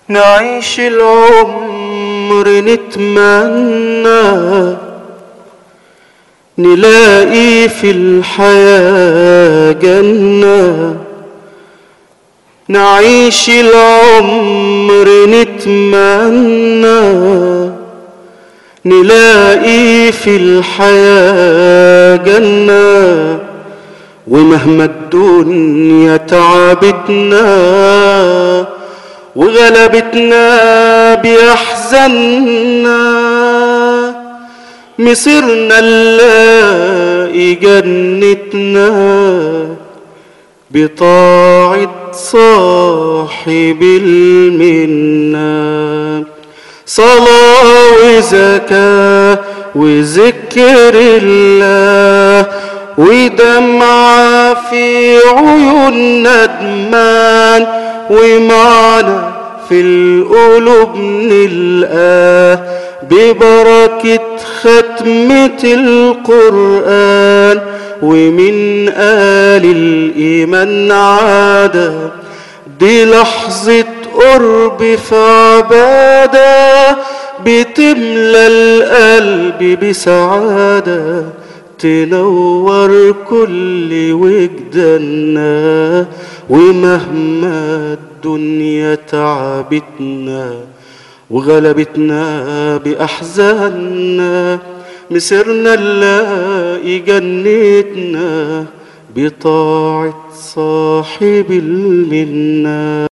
نعيش العمر نتمنى نلاقي في الحياة جنة نعيش العمر نتمنى نلاقي في الحياة جنة ومهما الدنيا تعبتنا وغلبتنا بأحزاننا مصيرنا نلاقي جنتنا بطاعة صاحب المنة صلاة وزكاة وذكر الله ودمعة في عيون ندمان ومعنى في القلوب نلقاه ببركة ختمة القرآن ومن آل الإيمان عادة دي لحظة قرب في عبادة بتملى القلب بسعادة تنور كل وجدنا ومهما الدنيا تعبتنا وغلبتنا بأحزاننا مسرنا نلاقي جنتنا بطاعة صاحب المنه